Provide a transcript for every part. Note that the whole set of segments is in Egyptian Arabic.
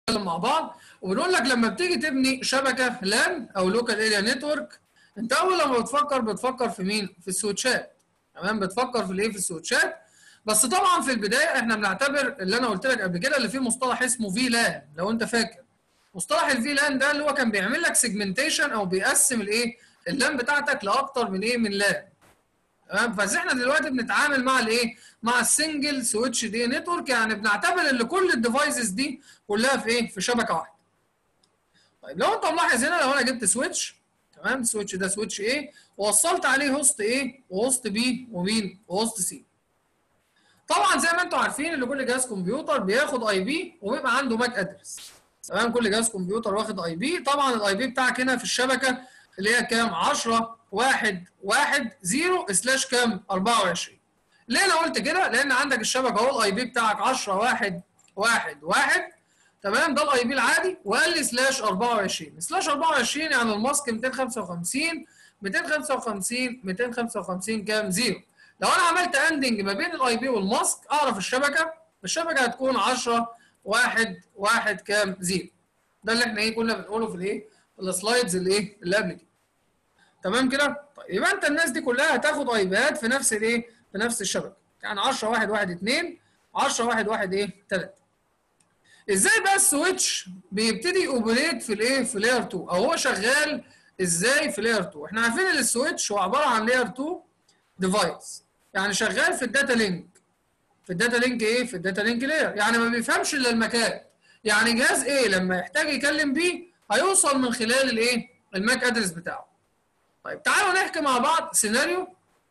مع بعض وبنقول لك لما بتيجي تبني شبكه لان او لوكال اريا نتورك انت اول لما بتفكر بتفكر في مين؟ في السويتشات تمام بتفكر في الايه؟ في السويتشات بس طبعا في البدايه احنا بنعتبر اللي انا قلت لك قبل كده اللي فيه مصطلح اسمه في لان لو انت فاكر مصطلح الفي لان ده اللي هو كان بيعمل لك سيجمنتيشن او بيقسم الايه؟ اللان بتاعتك لاكتر من ايه؟ من لان تمام بس احنا دلوقتي بنتعامل مع الايه؟ مع السنجل سويتش دي نتورك يعني بنعتبر ان كل الديفايسز دي كلها في ايه؟ في شبكه واحده. طيب لو انت ملاحظ هنا لو انا جبت سويتش تمام السويتش ده سويتش ايه ووصلت عليه هوست ايه وهوست بي ومين وهوست سي. طبعا زي ما انتم عارفين ان كل جهاز كمبيوتر بياخد اي بي وبيبقى عنده ماك ادرس. تمام كل جهاز كمبيوتر واخد اي بي طبعا الاي بي بتاعك هنا في الشبكه اللي هي كام 10 1 1 0 سلاش كام 24 ليه انا قلت كده لان عندك الشبكه اهو الاي بي بتاعك 10 1 1 1 تمام ده الاي بي العادي وقال لي سلاش 24 سلاش 24 يعني الماسك 255 255 255 كام زيرو لو انا عملت اندنج ما بين الاي بي والماسك اعرف الشبكه الشبكه هتكون 10 1 1 كام زيرو ده اللي احنا ايه كنا بنقوله في الايه في السلايدز اللي ايه اللي قبل كده تمام كده طيب يبقى انت الناس دي كلها هتاخد اي بيات في نفس الايه في نفس الشبكه يعني 10 1 1 2 10 1 1 ايه 3 ازاي بقى السويتش بيبتدي اوبريت في الايه في لاير 2 او هو شغال ازاي في لاير 2 احنا عارفين ان السويتش هو عباره عن لاير 2 ديفايس يعني شغال في الداتا لينك في الداتا لينك ايه في الداتا لينك لاير يعني ما بيفهمش الا المكان يعني جهاز ايه لما يحتاج يكلم بيه هيوصل من خلال الايه الماك ادرس بتاعه طيب تعالوا نحكي مع بعض سيناريو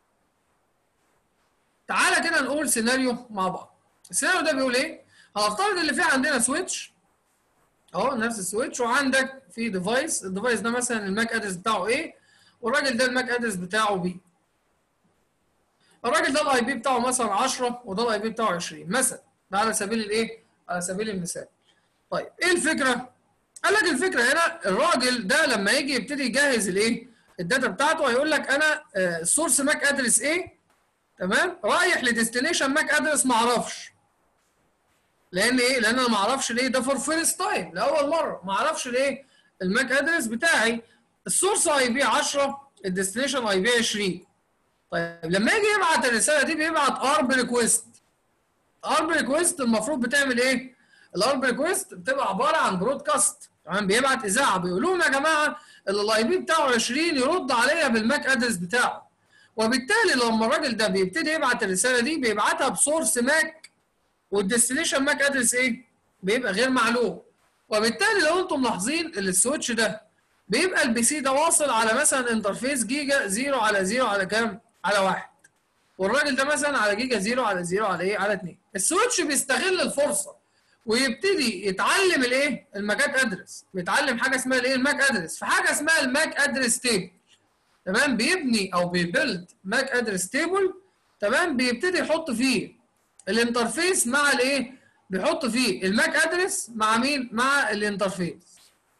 تعالى كده نقول سيناريو مع بعض السيناريو ده بيقول ايه هنفترض اللي فيه عندنا سويتش اهو نفس السويتش وعندك في ديفايس الديفايس ده مثلا الماك ادرس بتاعه ايه والراجل ده الماك ادرس بتاعه بي الراجل ده الاي بي بتاعه مثلا 10 وده الاي بي بتاعه 20 مثلا ده على سبيل الايه على سبيل المثال طيب ايه الفكره قال لك الفكره هنا الراجل ده لما يجي يبتدي يجهز الايه الداتا بتاعته هيقول لك انا السورس ماك ادرس ايه تمام رايح لديستنيشن ماك ادرس ما اعرفش لان ايه لان انا ما اعرفش ليه ده فور فيرست تايم لاول مره ما اعرفش ليه الماك ادرس بتاعي السورس اي بي 10 الديستنيشن اي بي 20 طيب لما يجي يبعت الرساله دي بيبعت ارب ريكويست ارب ريكويست المفروض بتعمل ايه الارب ريكويست بتبقى عباره عن برودكاست تمام بيبعت اذاعه بيقول لهم يا جماعه الاي بي بتاعه 20 يرد عليا بالماك ادرس بتاعه وبالتالي لما الراجل ده بيبتدي يبعت الرساله دي بيبعتها بسورس ماك والديستنيشن ماك ادرس ايه بيبقى غير معلوم وبالتالي لو انتم ملاحظين السويتش ده بيبقى البي سي ده واصل على مثلا انترفيس جيجا 0 على 0 على كام على 1 والراجل ده مثلا على جيجا 0 على 0 على ايه على 2 السويتش بيستغل الفرصه ويبتدي يتعلم الايه الماك ادرس بيتعلم حاجه اسمها الايه الماك ادرس في حاجه اسمها الماك ادرس تيبل تمام بيبني او بيبيلد ماك ادرس تيبل تمام بيبتدي يحط فيه الانترفيس مع الايه بيحط فيه الماك ادرس مع مين مع الانترفيس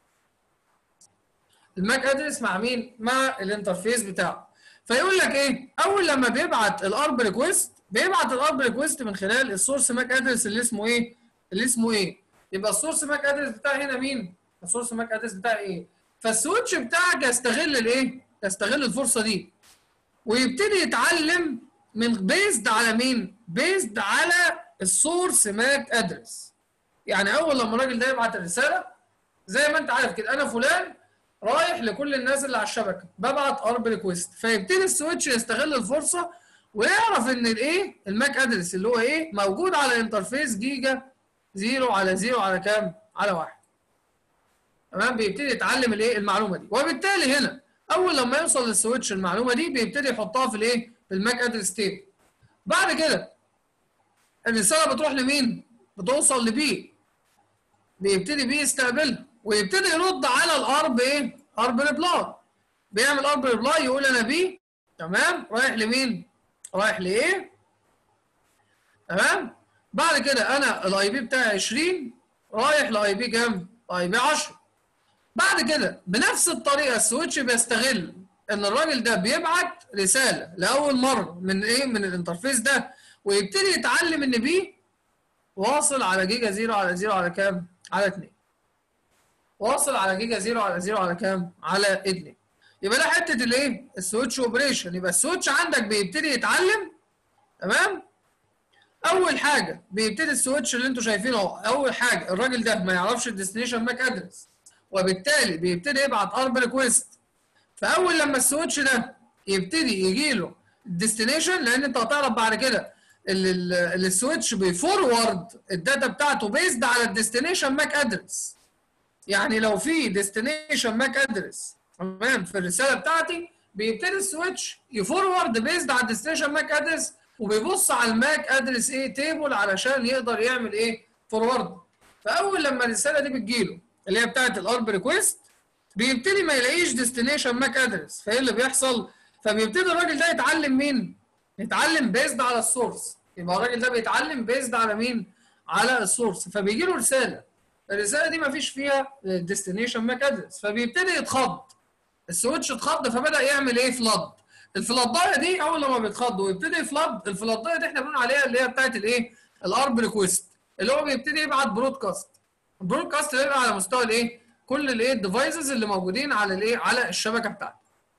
الماك ادرس مع مين مع الانترفيس بتاعه فيقول لك ايه اول لما بيبعت الارب ريكويست بيبعت الارب ريكويست من خلال السورس ماك ادرس اللي اسمه ايه اللي اسمه ايه يبقى السورس ماك ادرس بتاعي هنا مين السورس ماك ادرس بتاعي ايه فالسويتش بتاعك يستغل الايه يستغل الفرصه دي ويبتدي يتعلم من بيزد على مين بيزد على السورس ماك ادرس يعني اول لما الراجل ده يبعت الرساله زي ما انت عارف كده انا فلان رايح لكل الناس اللي على الشبكه ببعت ارب ريكويست فيبتدي السويتش يستغل الفرصه ويعرف ان الايه الماك ادرس اللي هو ايه موجود على انترفيس جيجا 0 على 0 على كام على 1 تمام بيبتدي يتعلم الايه المعلومه دي وبالتالي هنا اول لما يوصل للسويتش المعلومه دي بيبتدي يحطها في الايه في الماك ادرس تيبل بعد كده الرساله بتروح لمين بتوصل لبي بيبتدي بي يستقبلها ويبتدي يرد على الارب ايه ارب ريبلاي بيعمل ارب ريبلاي يقول انا بي تمام رايح لمين رايح لايه تمام بعد كده انا الاي بي بتاعي 20 رايح لاي بي كام اي بي 10 بعد كده بنفس الطريقه السويتش بيستغل ان الراجل ده بيبعت رساله لاول مره من ايه من الانترفيس ده ويبتدي يتعلم ان بي واصل على جيجا 0 على 0 على كام على 2 واصل على جيجا زيرو على زيرو على كام؟ على 2 يبقى ده حته الايه؟ السويتش اوبريشن يبقى السويتش عندك بيبتدي يتعلم تمام؟ اول حاجه بيبتدي السويتش اللي انتوا شايفينه اهو اول حاجه الراجل ده ما يعرفش الديستنيشن ماك ادرس وبالتالي بيبتدي يبعت ارب ريكويست فاول لما السويتش ده يبتدي يجي له الديستنيشن لان انت هتعرف بعد كده السويتش بيفورورد الداتا بتاعته بيزد على الديستنيشن ماك ادرس يعني لو في ديستنيشن ماك ادرس تمام في الرساله بتاعتي بيبتدي السويتش يفورورد بيزد على الديستنيشن ماك ادرس وبيبص على الماك ادرس ايه تيبل علشان يقدر يعمل ايه فورورد فاول لما الرساله دي بتجيله اللي هي بتاعت الارب ريكويست بيبتدي ما يلاقيش ديستنيشن ماك ادرس فايه اللي بيحصل فبيبتدي الراجل ده يتعلم مين يتعلم بيزد على السورس يبقى الراجل ده بيتعلم بيزد على مين على السورس فبيجي له رساله الرساله دي ما فيش فيها ديستنيشن ماك ادرس فبيبتدي يتخض السويتش اتخض فبدا يعمل ايه فلاد الفلادايه دي اول لما بيتخض ويبتدي يفلاد الفلادايه دي احنا بنقول عليها اللي هي بتاعت الايه الارب ريكويست اللي هو بيبتدي يبعت برودكاست البرودكاست اللي يبقى على مستوى الايه كل الايه الديفايسز اللي موجودين على الايه على الشبكه بتاعته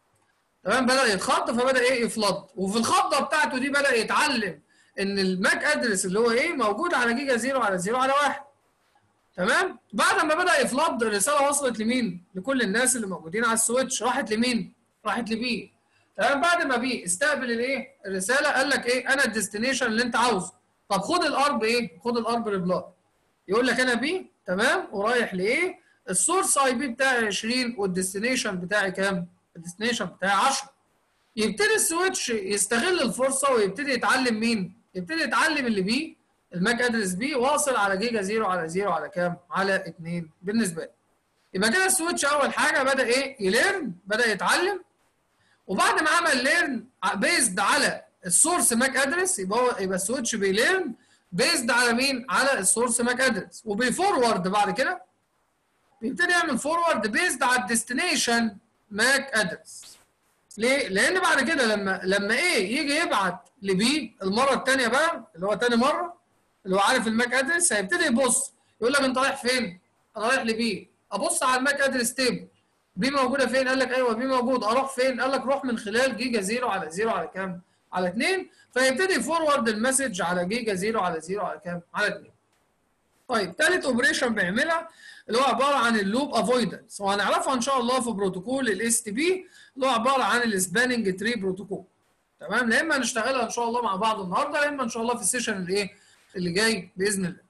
تمام بدا يتخض فبدا ايه يفلد وفي الخضه بتاعته دي بدا يتعلم ان الماك ادرس اللي هو ايه موجود على جيجا زيرو على زيرو على واحد تمام بعد ما بدا يفلد الرساله وصلت لمين لكل الناس اللي موجودين على السويتش راحت لمين راحت لبي تمام بعد ما بي استقبل الايه الرساله قال لك ايه انا الديستنيشن اللي انت عاوزه طب خد الارب ايه خد الارب ريبلاي يقول لك انا بي تمام ورايح لايه السورس اي بي بتاعي 20 والديستنيشن بتاعي كام الديستنيشن بتاعي 10 يبتدي السويتش يستغل الفرصه ويبتدي يتعلم مين يبتدي يتعلم اللي بيه الماك ادرس بي واصل على جيجا زيرو على زيرو على كام على 2 بالنسبه لي يبقى كده السويتش اول حاجه بدا ايه يليرن بدا يتعلم وبعد ما عمل ليرن بيزد على السورس ماك ادرس يبقى هو يبقى السويتش بيليرن بيزد على مين على السورس ماك ادرس وبيفورورد بعد كده بيبتدي يعمل فورورد بيزد على الديستنيشن ماك ادرس ليه؟ لان بعد كده لما لما ايه يجي يبعت لبي المره الثانيه بقى اللي هو ثاني مره اللي هو عارف الماك ادرس هيبتدي يبص يقول لك انت رايح فين؟ انا رايح لبي ابص على الماك ادرس تيبل بي موجوده فين؟ قال لك ايوه بي موجود اروح فين؟ قال لك روح من خلال جيجا زيرو على زيرو على كام؟ على 2 فيبتدي يفورورد المسج على جيجا زيرو على زيرو على كام؟ على 2 طيب ثالث اوبريشن بيعملها اللي هو عباره عن اللوب افويدنس وهنعرفها ان شاء الله في بروتوكول الاس تي بي اللي هو عباره عن السباننج تري بروتوكول تمام لا اما هنشتغلها ان شاء الله مع بعض النهارده لا اما ان شاء الله في السيشن اللي ايه اللي جاي باذن الله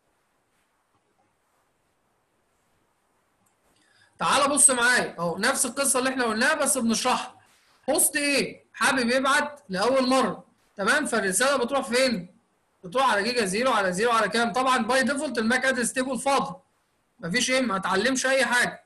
تعال بص معايا اهو نفس القصه اللي احنا قلناها بس بنشرحها هوست ايه حابب يبعت لاول مره تمام فالرساله بتروح فين بتروح على جيجا زيرو على زيرو على كام طبعا باي ديفولت الماك ادرس تيبل فاضي مفيش ايه ما اتعلمش اي حاجه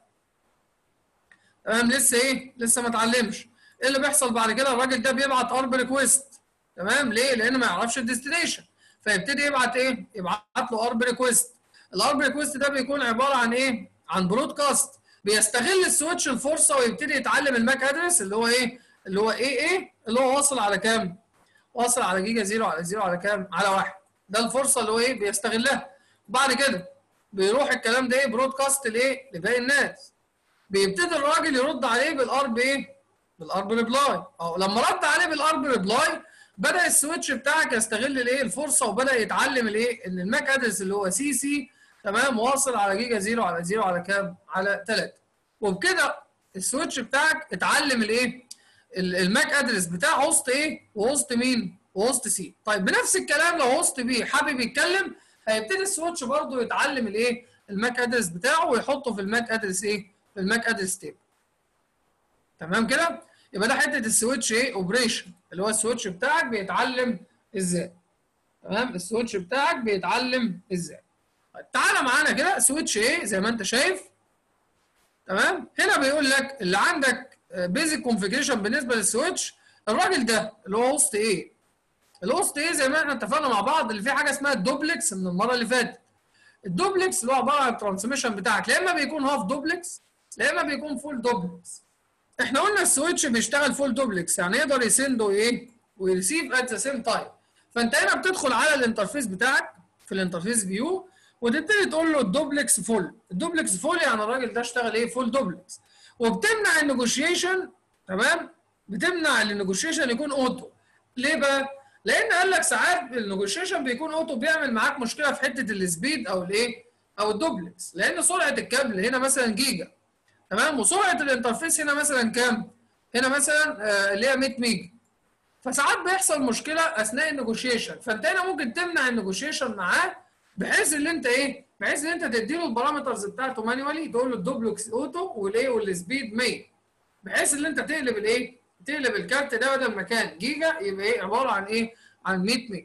تمام لسه ايه لسه ما اتعلمش ايه اللي بيحصل بعد كده الراجل ده بيبعت ارب ريكويست تمام ليه لان ما يعرفش الديستنيشن فيبتدي يبعت ايه يبعت له ارب ريكويست الارب ريكويست ده بيكون عباره عن ايه عن برودكاست بيستغل السويتش الفرصه ويبتدي يتعلم الماك ادرس اللي هو ايه اللي هو ايه ايه اللي هو واصل على كام واصل على جيجا زيرو على زيرو على كام على واحد ده الفرصه اللي هو ايه بيستغلها وبعد كده بيروح الكلام ده ايه برودكاست لايه لباقي الناس بيبتدي الراجل يرد عليه بالارب ايه بالارب ريبلاي او لما رد عليه بالارب ريبلاي بدا السويتش بتاعك يستغل الايه الفرصه وبدا يتعلم الايه ان الماك ادرس اللي هو سي سي تمام واصل على جيجا زيرو على زيرو على كام على 3 وبكده السويتش بتاعك اتعلم الايه الماك ادرس بتاع هوست ايه وهوست مين وهوست سي طيب بنفس الكلام لو هوست بي حابب يتكلم هيبتدي السويتش برضه يتعلم الايه الماك ادرس بتاعه ويحطه في الماك ادرس ايه في الماك ادرس تيبل تمام كده يبقى ده حته السويتش ايه اوبريشن اللي هو السويتش بتاعك بيتعلم ازاي تمام السويتش بتاعك بيتعلم ازاي طيب تعالى معانا كده سويتش ايه زي ما انت شايف تمام هنا بيقول لك اللي عندك بيزك كونفيجريشن بالنسبه للسويتش الراجل ده اللي هو هوست ايه الهوست ايه زي ما احنا اتفقنا مع بعض اللي فيه حاجه اسمها الدوبلكس من المره اللي فاتت الدوبلكس اللي هو عباره عن الترانسميشن بتاعك لا اما بيكون هاف دوبلكس لا اما بيكون فول دوبلكس احنا قلنا السويتش بيشتغل فول دوبلكس يعني يقدر يسند وايه ويريسيف ات ذا سيم تايم فانت هنا بتدخل على الانترفيس بتاعك في الانترفيس فيو وتبتدي تقول له الدوبلكس فول الدوبلكس فول يعني الراجل ده اشتغل ايه فول دوبلكس وبتمنع النيجوشيشن تمام بتمنع النيجوشيشن يكون اوتو ليه بقى لان قال لك ساعات النيجوشيشن بيكون اوتو بيعمل معاك مشكله في حته السبيد او الايه او الدوبلكس لان سرعه الكابل هنا مثلا جيجا تمام وسرعه الانترفيس هنا مثلا كام هنا مثلا آه اللي هي 100 ميجا فساعات بيحصل مشكله اثناء النيجوشيشن فانت هنا ممكن تمنع النيجوشيشن معاه بحيث ان انت ايه بحيث ان انت تدي له البارامترز بتاعته مانيوالي تقول له الدوبلكس اوتو والايه والسبيد 100 بحيث ان انت تقلب الايه تقلب الكارت ده بدل ما كان جيجا يبقى ايه عباره عن ايه عن 100 ميجا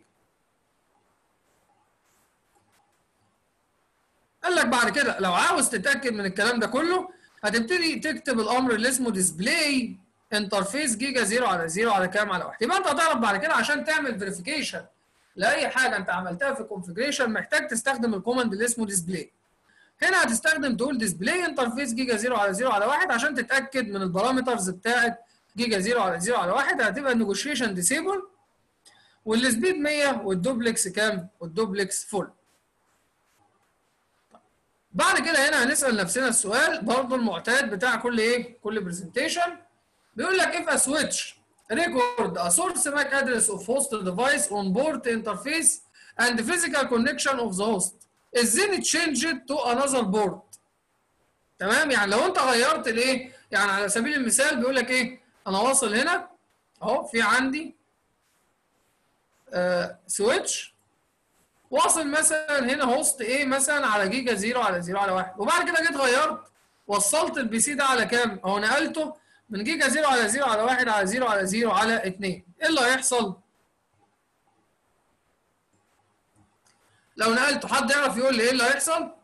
قال لك بعد كده لو عاوز تتاكد من الكلام ده كله هتبتدي تكتب الامر اللي اسمه ديسبلاي انترفيس جيجا 0 على 0 على كام على 1 يبقى انت هتعرف بعد كده عشان تعمل فيريفيكيشن لاي حاجه انت عملتها في الكونفجريشن محتاج تستخدم الكوماند اللي اسمه ديسبلاي هنا هتستخدم تقول ديسبلاي انترفيس جيجا 0 على 0 على 1 عشان تتاكد من البارامترز بتاعه جيجا 0 على 0 على 1 هتبقى النيجوشيشن ديسيبل والسبيد 100 والدوبلكس كام والدوبلكس فول بعد كده هنا هنسال نفسنا السؤال برضه المعتاد بتاع كل ايه كل برزنتيشن بيقول لك if a switch record a source MAC address of host device on port interface and physical connection of the host is then changed to another port تمام يعني لو انت غيرت الايه يعني على سبيل المثال بيقول لك ايه انا واصل هنا اهو في عندي آه سويتش واصل مثلا هنا هوست ايه مثلا على جيجا 0 على 0 على 1 وبعد كده جيت غيرت وصلت البي سي ده على كام اهو نقلته من جيجا 0 على 0 على 1 على 0 على 0 على 2 ايه اللي هيحصل لو نقلته حد يعرف يقول لي ايه اللي هيحصل